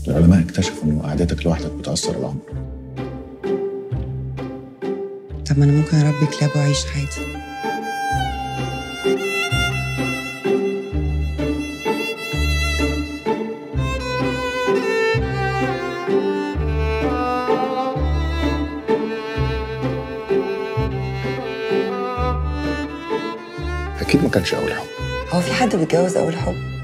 العلماء اكتشفوا انه قعدتك لوحدك بتاثر العمر طب ما انا ممكن اربي كلاب واعيش عادي اكيد ما كانش اول حب هو في حد بيتجوز اول حب